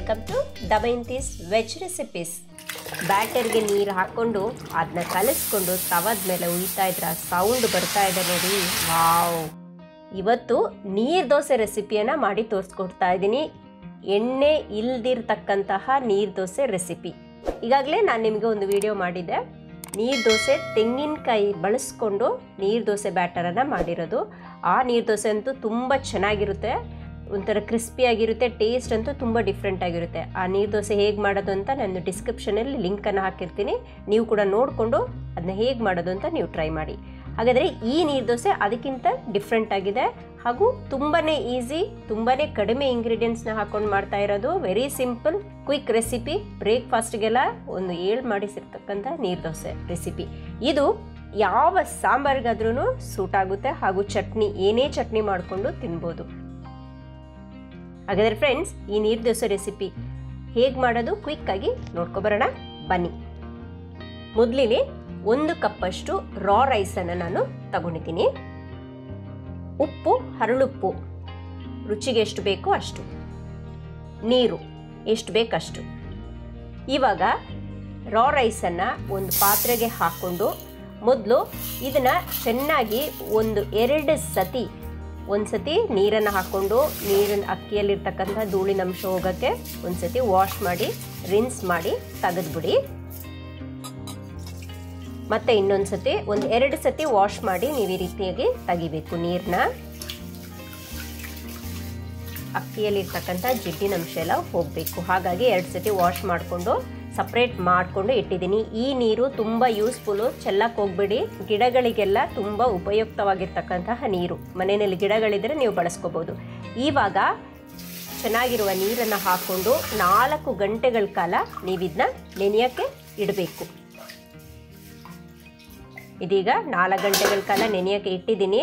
welcome to Damayanti's veg recipes ಬ್ಯಾಟರ್ಗೆ ನೀರು ಹಾಕ್ಕೊಂಡು ಅದನ್ನ ಕಲಿಸ್ಕೊಂಡು ತವದ ಮೇಲೆ ಉಯ್ತಾ ಇದ್ರೆ ಸೌಂಡ್ ಬರ್ತಾ ಇದೆ ನೋಡಿ ವಾವ್ ಇವತ್ತು ನೀರು ದೋಸೆ ರೆಸಿಪಿಯನ್ನು ಮಾಡಿ ತೋರಿಸ್ಕೊಡ್ತಾ ಇದ್ದೀನಿ ಎಣ್ಣೆ ಇಲ್ದಿರ್ತಕ್ಕಂತಹ ನೀರು ದೋಸೆ ರೆಸಿಪಿ ಈಗಾಗಲೇ ನಾನು ನಿಮಗೆ ಒಂದು ವಿಡಿಯೋ ಮಾಡಿದ್ದೆ ನೀರು ದೋಸೆ ತೆಂಗಿನಕಾಯಿ ಬಳಸ್ಕೊಂಡು ನೀರು ದೋಸೆ ಬ್ಯಾಟರನ್ನು ಮಾಡಿರೋದು ಆ ನೀರು ದೋಸೆ ಅಂತೂ ತುಂಬ ಚೆನ್ನಾಗಿರುತ್ತೆ ಒಂಥರ ಕ್ರಿಸ್ಪಿಯಾಗಿರುತ್ತೆ ಟೇಸ್ಟ್ ಅಂತೂ ತುಂಬ ಡಿಫ್ರೆಂಟ್ ಆಗಿರುತ್ತೆ ಆ ನೀರು ದೋಸೆ ಹೇಗೆ ಮಾಡೋದು ಅಂತ ನಾನು ಡಿಸ್ಕ್ರಿಪ್ಷನಲ್ಲಿ ಲಿಂಕನ್ನು ಹಾಕಿರ್ತೀನಿ ನೀವು ಕೂಡ ನೋಡಿಕೊಂಡು ಅದನ್ನ ಹೇಗೆ ಮಾಡೋದು ಅಂತ ನೀವು ಟ್ರೈ ಮಾಡಿ ಹಾಗಾದರೆ ಈ ನೀರು ದೋಸೆ ಅದಕ್ಕಿಂತ ಡಿಫ್ರೆಂಟ್ ಆಗಿದೆ ಹಾಗೂ ತುಂಬಾ ಈಸಿ ತುಂಬಾ ಕಡಿಮೆ ಇಂಗ್ರೀಡಿಯೆಂಟ್ಸ್ನ ಹಾಕೊಂಡು ಮಾಡ್ತಾ ಇರೋದು ವೆರಿ ಸಿಂಪಲ್ ಕ್ವಿಕ್ ರೆಸಿಪಿ ಬ್ರೇಕ್ಫಾಸ್ಟ್ಗೆಲ್ಲ ಒಂದು ಏಳು ಮಾಡಿಸಿರ್ತಕ್ಕಂಥ ನೀರು ದೋಸೆ ರೆಸಿಪಿ ಇದು ಯಾವ ಸಾಂಬಾರ್ಗಾದ್ರೂ ಸೂಟ್ ಆಗುತ್ತೆ ಹಾಗೂ ಚಟ್ನಿ ಏನೇ ಚಟ್ನಿ ಮಾಡಿಕೊಂಡು ತಿನ್ಬೋದು ಹಾಗಾದರೆ ಫ್ರೆಂಡ್ಸ್ ಈ ನೀರು ದೋಸೆ ರೆಸಿಪಿ ಹೇಗೆ ಮಾಡೋದು ಕ್ವಿಕ್ಕಾಗಿ ನೋಡ್ಕೊಬರೋಣ ಬನ್ನಿ ಮೊದಲಿಗೆ ಒಂದು ಕಪ್ಪಷ್ಟು ರಾ ರೈಸನ್ನು ನಾನು ತಗೊಂಡಿದ್ದೀನಿ ಉಪ್ಪು ಹರಳುಪ್ಪು ರುಚಿಗೆ ಎಷ್ಟು ಬೇಕೋ ಅಷ್ಟು ನೀರು ಎಷ್ಟು ಬೇಕಷ್ಟು ಇವಾಗ ರಾ ರೈಸನ್ನು ಒಂದು ಪಾತ್ರೆಗೆ ಹಾಕ್ಕೊಂಡು ಮೊದಲು ಇದನ್ನು ಚೆನ್ನಾಗಿ ಒಂದು ಎರಡು ಸತಿ ಒಂದು ಸತಿ ನೀರನ್ನು ಹಾಕ್ಕೊಂಡು ನೀರಿನ ಅಕ್ಕಿಯಲ್ಲಿರ್ತಕ್ಕಂಥ ಧೂಳಿನ ಅಂಶ ಹೋಗೋಕ್ಕೆ ಒಂದು ಸತಿ ವಾಶ್ ಮಾಡಿ ರಿನ್ಸ್ ಮಾಡಿ ತೆಗೆದ್ಬಿಡಿ ಮತ್ತೆ ಇನ್ನೊಂದು ಸತಿ ಒಂದು ಎರಡು ಸತಿ ವಾಶ್ ಮಾಡಿ ನೀವು ಈ ರೀತಿಯಾಗಿ ತೆಗಿಬೇಕು ನೀರನ್ನ ಅಕ್ಕಿಯಲ್ಲಿರ್ತಕ್ಕಂಥ ಜಿಡ್ಡಿನ ಅಂಶ ಎಲ್ಲ ಹೋಗಬೇಕು ಹಾಗಾಗಿ ಎರಡು ಸತಿ ವಾಶ್ ಮಾಡಿಕೊಂಡು ಸಪ್ರೇಟ್ ಮಾಡಿಕೊಂಡು ಇಟ್ಟಿದ್ದೀನಿ ಈ ನೀರು ತುಂಬ ಯೂಸ್ಫುಲ್ಲು ಚೆಲ್ಲಕ್ಕೆ ಹೋಗ್ಬೇಡಿ ಗಿಡಗಳಿಗೆಲ್ಲ ತುಂಬ ಉಪಯುಕ್ತವಾಗಿರ್ತಕ್ಕಂತಹ ನೀರು ಮನೆಯಲ್ಲಿ ಗಿಡಗಳಿದ್ದರೆ ನೀವು ಬಳಸ್ಕೋಬೋದು ಇವಾಗ ಚೆನ್ನಾಗಿರುವ ನೀರನ್ನು ಹಾಕ್ಕೊಂಡು ನಾಲ್ಕು ಗಂಟೆಗಳ ಕಾಲ ನೀವಿದನ್ನ ನೆನೆಯೋಕ್ಕೆ ಇಡಬೇಕು ಇದೀಗ ನಾಲ್ಕು ಗಂಟೆಗಳ ಕಾಲ ನೆನೆಯೋಕ್ಕೆ ಇಟ್ಟಿದ್ದೀನಿ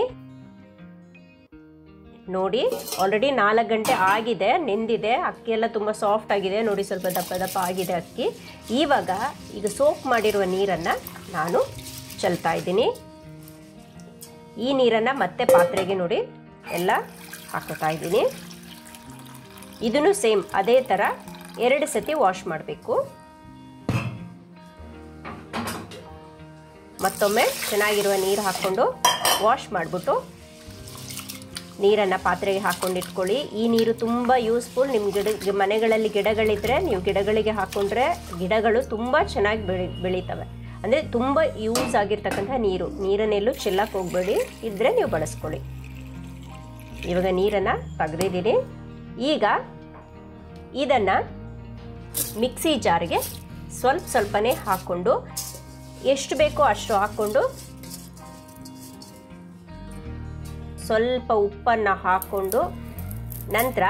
ನೋಡಿ ಆಲ್ರೆಡಿ ನಾಲ್ಕು ಗಂಟೆ ಆಗಿದೆ ನೆಂದಿದೆ ಅಕ್ಕಿ ಎಲ್ಲ ತುಂಬ ಸಾಫ್ಟ್ ಆಗಿದೆ ನೋಡಿ ಸ್ವಲ್ಪ ದಪ್ಪ ದಪ್ಪ ಆಗಿದೆ ಅಕ್ಕಿ ಇವಾಗ ಈಗ ಸೋಪ್ ಮಾಡಿರುವ ನೀರನ್ನು ನಾನು ಚೆಲ್ತಾ ಇದ್ದೀನಿ ಈ ನೀರನ್ನು ಮತ್ತೆ ಪಾತ್ರೆಗೆ ನೋಡಿ ಎಲ್ಲ ಹಾಕೋತಾ ಇದ್ದೀನಿ ಇದನ್ನು ಸೇಮ್ ಅದೇ ಥರ ಎರಡು ಸತಿ ವಾಶ್ ಮಾಡಬೇಕು ಮತ್ತೊಮ್ಮೆ ಚೆನ್ನಾಗಿರುವ ನೀರು ಹಾಕ್ಕೊಂಡು ವಾಶ್ ಮಾಡಿಬಿಟ್ಟು ನೀರನ್ನು ಪಾತ್ರೆಗೆ ಹಾಕ್ಕೊಂಡು ಇಟ್ಕೊಳ್ಳಿ ಈ ನೀರು ತುಂಬ ಯೂಸ್ಫುಲ್ ನಿಮ್ಮ ಗಿಡ ಮನೆಗಳಲ್ಲಿ ಗಿಡಗಳಿದ್ದರೆ ನೀವು ಗಿಡಗಳಿಗೆ ಹಾಕ್ಕೊಂಡ್ರೆ ಗಿಡಗಳು ತುಂಬ ಚೆನ್ನಾಗಿ ಬೆಳಿ ಬೆಳೀತವೆ ಅಂದರೆ ತುಂಬ ಯೂಸ್ ಆಗಿರ್ತಕ್ಕಂಥ ನೀರು ನೀರನ್ನೆಲ್ಲೂ ಚೆಲ್ಲಕ್ಕೆ ಹೋಗಬೇಡಿ ಇದ್ದರೆ ನೀವು ಬಳಸ್ಕೊಳ್ಳಿ ಇವಾಗ ನೀರನ್ನು ತೆಗೆದಿದ್ದೀನಿ ಈಗ ಇದನ್ನು ಮಿಕ್ಸಿ ಜಾರ್ಗೆ ಸ್ವಲ್ಪ ಸ್ವಲ್ಪನೇ ಹಾಕ್ಕೊಂಡು ಎಷ್ಟು ಬೇಕೋ ಅಷ್ಟು ಹಾಕ್ಕೊಂಡು ಸ್ವಲ್ಪ ಉಪ್ಪನ್ನು ಹಾಕ್ಕೊಂಡು ನಂತರ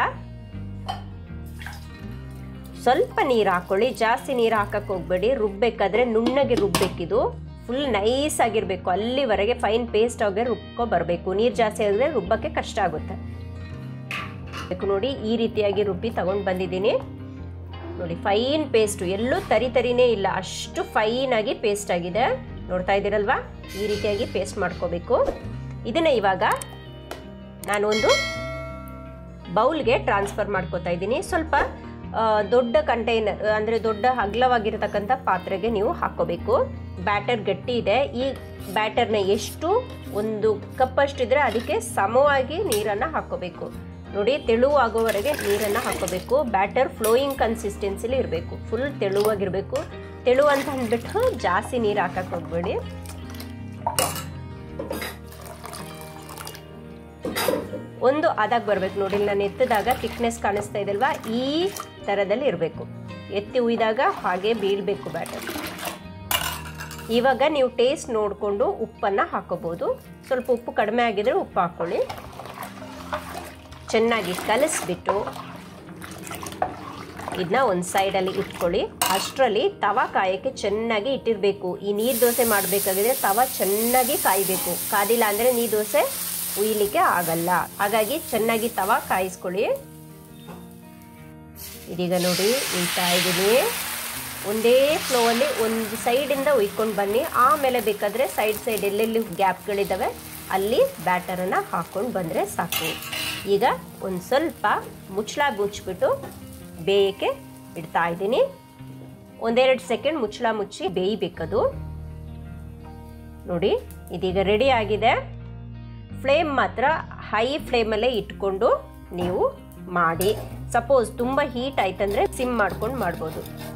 ಸ್ವಲ್ಪ ನೀರು ಹಾಕ್ಕೊಳ್ಳಿ ಜಾಸ್ತಿ ನೀರು ಹಾಕಕ್ಕೆ ಹೋಗ್ಬೇಡಿ ರುಬ್ಬೇಕಾದ್ರೆ ನುಣ್ಣಗೆ ರುಬ್ಬೇಕಿದು ಫುಲ್ ನೈಸ್ ಆಗಿರಬೇಕು ಅಲ್ಲಿವರೆಗೆ ಫೈನ್ ಪೇಸ್ಟ್ ಆಗಿ ರುಬ್ಕೊ ಬರಬೇಕು ನೀರು ಜಾಸ್ತಿ ಆದರೆ ರುಬ್ಬಕ್ಕೆ ಕಷ್ಟ ಆಗುತ್ತೆ ಬೇಕು ನೋಡಿ ಈ ರೀತಿಯಾಗಿ ರುಬ್ಬಿ ತಗೊಂಡು ಬಂದಿದ್ದೀನಿ ನೋಡಿ ಫೈನ್ ಪೇಸ್ಟು ಎಲ್ಲೂ ತರಿ ತರಿನೇ ಇಲ್ಲ ಅಷ್ಟು ಫೈನ್ ಆಗಿ ಪೇಸ್ಟ್ ಆಗಿದೆ ನೋಡ್ತಾ ಇದ್ದೀರಲ್ವಾ ಈ ರೀತಿಯಾಗಿ ಪೇಸ್ಟ್ ಮಾಡ್ಕೋಬೇಕು ಇದನ್ನು ಇವಾಗ ನಾನು ಒಂದು ಬೌಲ್ಗೆ ಟ್ರಾನ್ಸ್ಫರ್ ಮಾಡ್ಕೋತಾ ಇದ್ದೀನಿ ಸ್ವಲ್ಪ ದೊಡ್ಡ ಕಂಟೈನರ್ ಅಂದರೆ ದೊಡ್ಡ ಅಗಲವಾಗಿರತಕ್ಕಂಥ ಪಾತ್ರೆಗೆ ನೀವು ಹಾಕ್ಕೋಬೇಕು ಬ್ಯಾಟರ್ ಗಟ್ಟಿ ಇದೆ ಈ ಬ್ಯಾಟರ್ನ ಎಷ್ಟು ಒಂದು ಕಪ್ಪಷ್ಟಿದ್ರೆ ಅದಕ್ಕೆ ಸಮವಾಗಿ ನೀರನ್ನು ಹಾಕ್ಕೋಬೇಕು ನೋಡಿ ತೆಳುವಾಗೋವರೆಗೆ ನೀರನ್ನು ಹಾಕೋಬೇಕು ಬ್ಯಾಟರ್ ಫ್ಲೋಯಿಂಗ್ ಕನ್ಸಿಸ್ಟೆನ್ಸಿಲಿ ಇರಬೇಕು ಫುಲ್ ತೆಳುವಾಗಿರಬೇಕು ತೆಳು ಅಂತ ಅಂದ್ಬಿಟ್ಟು ಜಾಸ್ತಿ ನೀರು ಹಾಕಕ್ಕೆ ಹೋಗ್ಬೇಡಿ ಒಂದು ಅದಾಗ ಬರಬೇಕು ನೋಡಿ ನಾನು ಎತ್ತಿದಾಗ ಥಿಕ್ನೆಸ್ ಕಾಣಿಸ್ತಾ ಇದಲ್ವಾ ಈ ಥರದಲ್ಲಿ ಇರಬೇಕು ಎತ್ತಿ ಉಯ್ದಾಗ ಹಾಗೆ ಬೀಳಬೇಕು ಬ್ಯಾಟರ್ ಇವಾಗ ನೀವು ಟೇಸ್ಟ್ ನೋಡಿಕೊಂಡು ಉಪ್ಪನ್ನು ಹಾಕೋಬೋದು ಸ್ವಲ್ಪ ಉಪ್ಪು ಕಡಿಮೆ ಆಗಿದ್ರೆ ಉಪ್ಪು ಹಾಕ್ಕೊಳ್ಳಿ ಚೆನ್ನಾಗಿ ಕಲಿಸ್ಬಿಟ್ಟು ಇದನ್ನ ಒಂದು ಸೈಡಲ್ಲಿ ಇಟ್ಕೊಳ್ಳಿ ಅಷ್ಟರಲ್ಲಿ ತವ ಕಾಯೋಕ್ಕೆ ಚೆನ್ನಾಗಿ ಇಟ್ಟಿರಬೇಕು ಈ ನೀರು ದೋಸೆ ಮಾಡಬೇಕಾಗಿದ್ರೆ ತವ ಚೆನ್ನಾಗಿ ಕಾಯಬೇಕು ಕಾದಿಲ್ಲ ಅಂದರೆ ನೀರು ದೋಸೆ ಉಯ್ಲಿಕ್ಕೆ ಆಗಲ್ಲ ಹಾಗಾಗಿ ಚೆನ್ನಾಗಿ ತವ ಕಾಯಿಸ್ಕೊಳ್ಳಿ ಇದೀಗ ನೋಡಿ ಉಯ್ತಾ ಇದ್ದೀನಿ ಒಂದೇ ಫ್ಲೋವಲ್ಲಿ ಒಂದು ಸೈಡಿಂದ ಉಯ್ಕೊಂಡು ಬನ್ನಿ ಆಮೇಲೆ ಬೇಕಾದರೆ ಸೈಡ್ ಸೈಡ್ ಎಲ್ಲೆಲ್ಲಿ ಗ್ಯಾಪ್ಗಳಿದ್ದಾವೆ ಅಲ್ಲಿ ಬ್ಯಾಟರನ್ನು ಹಾಕ್ಕೊಂಡು ಬಂದರೆ ಸಾಕು ಈಗ ಒಂದು ಸ್ವಲ್ಪ ಮುಚ್ಚಳ ಮುಚ್ಚಿಬಿಟ್ಟು ಬೇಯಕ್ಕೆ ಇಡ್ತಾ ಇದ್ದೀನಿ ಒಂದೆರಡು ಸೆಕೆಂಡ್ ಮುಚ್ಚಳ ಮುಚ್ಚಿ ಬೇಯಬೇಕದು ನೋಡಿ ಇದೀಗ ರೆಡಿ ಆಗಿದೆ ಫ್ಲೇಮ್ ಮಾತ್ರ ಹೈ ಫ್ಲೇಮಲ್ಲೇ ಇಟ್ಕೊಂಡು ನೀವು ಮಾಡಿ ಸಪೋಸ್ ತುಂಬ ಹೀಟ್ ಆಯ್ತಂದ್ರೆ ಸಿಮ್ ಮಾಡ್ಕೊಂಡು ಮಾಡ್ಬೋದು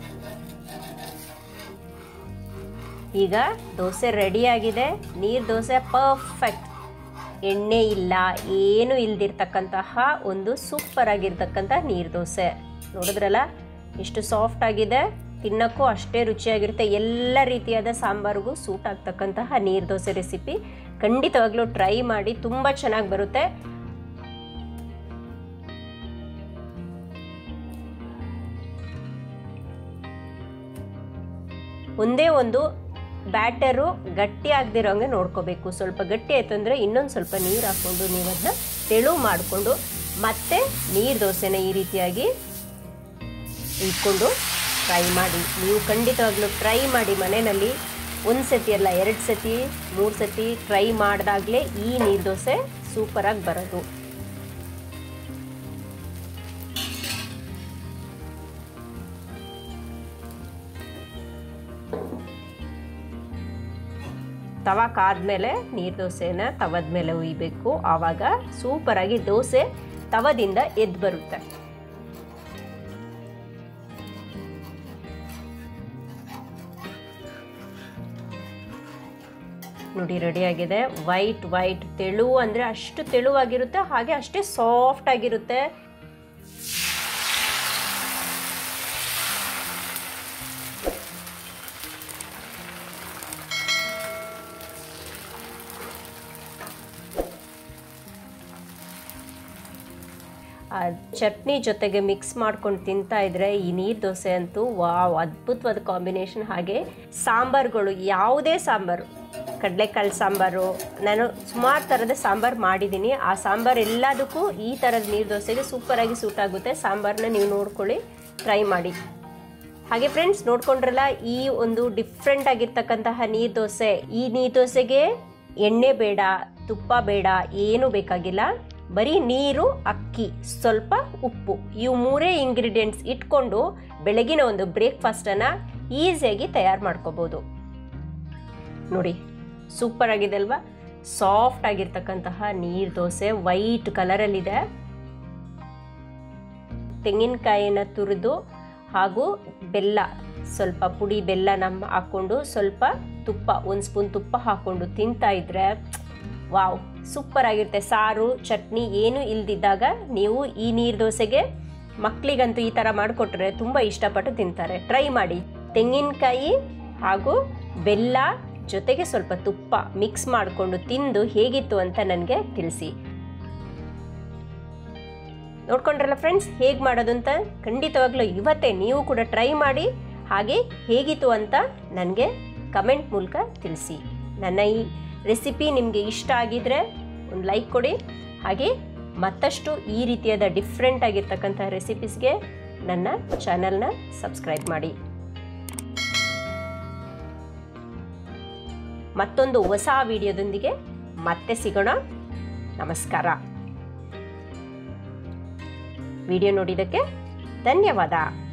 ಈಗ ದೋಸೆ ರೆಡಿ ಆಗಿದೆ ನೀರು ದೋಸೆ ಪರ್ಫೆಕ್ಟ್ ಎಣ್ಣೆ ಇಲ್ಲ ಏನು ಇಲ್ದಿರ್ತಕ್ಕಂತಹ ಒಂದು ಸೂಪರ್ ಆಗಿರ್ತಕ್ಕಂಥ ನೀರು ದೋಸೆ ನೋಡಿದ್ರಲ್ಲ ಎಷ್ಟು ಸಾಫ್ಟ್ ಆಗಿದೆ ತಿನ್ನೋಕ್ಕೂ ಅಷ್ಟೇ ರುಚಿಯಾಗಿರುತ್ತೆ ಎಲ್ಲ ರೀತಿಯಾದ ಸಾಂಬಾರಿಗೂ ಸೂಟ್ ಆಗ್ತಕ್ಕಂತಹ ನೀರು ದೋಸೆ ರೆಸಿಪಿ ಖಂಡಿತವಾಗ್ಲೂ ಟ್ರೈ ಮಾಡಿ ತುಂಬ ಚೆನ್ನಾಗಿ ಬರುತ್ತೆ ಒಂದೇ ಒಂದು ಬ್ಯಾಟರು ಗಟ್ಟಿ ಆಗದಿರೋಂಗೆ ನೋಡ್ಕೋಬೇಕು ಸ್ವಲ್ಪ ಗಟ್ಟಿ ಆಯ್ತು ಅಂದರೆ ಇನ್ನೊಂದು ಸ್ವಲ್ಪ ನೀರು ಹಾಕ್ಕೊಂಡು ನೀವು ಅದನ್ನ ತೆಳು ಮಾಡಿಕೊಂಡು ಮತ್ತೆ ನೀರು ದೋಸೆನ ಈ ರೀತಿಯಾಗಿ ಇಟ್ಕೊಂಡು ಟ್ರೈ ಮಾಡಿ ನೀವು ಖಂಡಿತವಾಗ್ಲೂ ಟ್ರೈ ಮಾಡಿ ಮನೆಯಲ್ಲಿ ಒಂದು ಸತಿ ಅಲ್ಲ ಎರಡು ಸತಿ ಮೂರು ಸತಿ ಟ್ರೈ ಮಾಡಿದಾಗಲೇ ಈ ನೀರು ದೋಸೆ ಸೂಪರಾಗಿ ಬರೋದು ತವಕ್ಕಾದ್ಮೇಲೆ ನೀರು ದೋಸೆನ ತವದ ಮೇಲೆ ಉಯ್ಬೇಕು ಆವಾಗ ಸೂಪರಾಗಿ ದೋಸೆ ತವದಿಂದ ಎದ್ದು ಬರುತ್ತೆ ನೋಡಿ ರೆಡಿ ಆಗಿದೆ ವೈಟ್ ವೈಟ್ ತೆಳು ಅಂದರೆ ಅಷ್ಟು ತೆಳುವಾಗಿರುತ್ತೆ ಹಾಗೆ ಅಷ್ಟೇ ಸಾಫ್ಟ್ ಆಗಿರುತ್ತೆ ಆ ಚಟ್ನಿ ಜೊತೆಗೆ ಮಿಕ್ಸ್ ಮಾಡ್ಕೊಂಡು ತಿಂತಾ ಇದ್ರೆ ಈ ನೀರು ದೋಸೆ ಅಂತೂ ವಾವ್ ಅದ್ಭುತವಾದ ಕಾಂಬಿನೇಷನ್ ಹಾಗೆ ಸಾಂಬಾರುಗಳು ಯಾವುದೇ ಸಾಂಬಾರು ಕಡಲೆಕಾಳು ಸಾಂಬಾರು ನಾನು ಸುಮಾರು ಥರದ ಸಾಂಬಾರು ಮಾಡಿದ್ದೀನಿ ಆ ಸಾಂಬಾರು ಎಲ್ಲದಕ್ಕೂ ಈ ಥರದ ನೀರು ದೋಸೆಗೆ ಸೂಪರಾಗಿ ಸೂಟ್ ಆಗುತ್ತೆ ಸಾಂಬಾರನ್ನ ನೀವು ನೋಡ್ಕೊಳ್ಳಿ ಟ್ರೈ ಮಾಡಿ ಹಾಗೆ ಫ್ರೆಂಡ್ಸ್ ನೋಡ್ಕೊಂಡ್ರಲ್ಲ ಈ ಒಂದು ಡಿಫ್ರೆಂಟ್ ಆಗಿರ್ತಕ್ಕಂತಹ ನೀರು ದೋಸೆ ಈ ನೀರು ದೋಸೆಗೆ ಎಣ್ಣೆ ಬೇಡ ತುಪ್ಪ ಬೇಡ ಏನೂ ಬೇಕಾಗಿಲ್ಲ ಬರೀ ನೀರು ಅಕ್ಕಿ ಸ್ವಲ್ಪ ಉಪ್ಪು ಇವು ಮೂರೇ ಇಂಗ್ರೀಡಿಯೆಂಟ್ಸ್ ಇಟ್ಕೊಂಡು ಬೆಳಗಿನ ಒಂದು ಬ್ರೇಕ್ಫಾಸ್ಟನ್ನು ಈಸಿಯಾಗಿ ತಯಾರು ಮಾಡ್ಕೋಬೋದು ನೋಡಿ ಸೂಪರ್ ಆಗಿದೆ ಅಲ್ವಾ ಸಾಫ್ಟ್ ಆಗಿರ್ತಕ್ಕಂತಹ ನೀರು ದೋಸೆ ವೈಟ್ ಕಲರಲ್ಲಿದೆ ತೆಂಗಿನಕಾಯಿನ ತುರಿದು ಹಾಗೂ ಬೆಲ್ಲ ಸ್ವಲ್ಪ ಪುಡಿ ಬೆಲ್ಲ ನಮ್ಮ ಹಾಕ್ಕೊಂಡು ಸ್ವಲ್ಪ ತುಪ್ಪ ಒಂದು ಸ್ಪೂನ್ ತುಪ್ಪ ಹಾಕ್ಕೊಂಡು ತಿಂತಾ ಇದ್ರೆ ವಾವ್ ಸೂಪರ್ ಆಗಿರುತ್ತೆ ಸಾರು ಚಟ್ನಿ ಏನು ಇಲ್ದಿದ್ದಾಗ ನೀವು ಈ ನೀರು ದೋಸೆಗೆ ಮಕ್ಕಳಿಗಂತೂ ಈ ಥರ ಮಾಡಿಕೊಟ್ರೆ ತುಂಬ ಇಷ್ಟಪಟ್ಟು ತಿಂತಾರೆ ಟ್ರೈ ಮಾಡಿ ತೆಂಗಿನಕಾಯಿ ಹಾಗೂ ಬೆಲ್ಲ ಜೊತೆಗೆ ಸ್ವಲ್ಪ ತುಪ್ಪ ಮಿಕ್ಸ್ ಮಾಡಿಕೊಂಡು ತಿಂದು ಹೇಗಿತ್ತು ಅಂತ ನನಗೆ ತಿಳಿಸಿ ನೋಡ್ಕೊಂಡ್ರಲ್ಲ ಫ್ರೆಂಡ್ಸ್ ಹೇಗೆ ಮಾಡೋದು ಅಂತ ಖಂಡಿತವಾಗ್ಲೂ ಇವತ್ತೇ ನೀವು ಕೂಡ ಟ್ರೈ ಮಾಡಿ ಹಾಗೆ ಹೇಗಿತ್ತು ಅಂತ ನನಗೆ ಕಮೆಂಟ್ ಮೂಲಕ ತಿಳಿಸಿ ನನ್ನ ಈ ರೆಸಿಪಿ ನಿಮಗೆ ಇಷ್ಟ ಆಗಿದ್ರೆ ಒಂದು ಲೈಕ್ ಕೊಡಿ ಹಾಗೆ ಮತ್ತಷ್ಟು ಈ ರೀತಿಯಾದ ಡಿಫ್ರೆಂಟ್ ಆಗಿರ್ತಕ್ಕಂಥ ರೆಸಿಪೀಸ್ಗೆ ನನ್ನ ಚಾನಲ್ನ ಸಬ್ಸ್ಕ್ರೈಬ್ ಮಾಡಿ ಮತ್ತೊಂದು ಹೊಸ ವಿಡಿಯೋದೊಂದಿಗೆ ಮತ್ತೆ ಸಿಗೋಣ ನಮಸ್ಕಾರ ವಿಡಿಯೋ ನೋಡಿದ್ದಕ್ಕೆ ಧನ್ಯವಾದ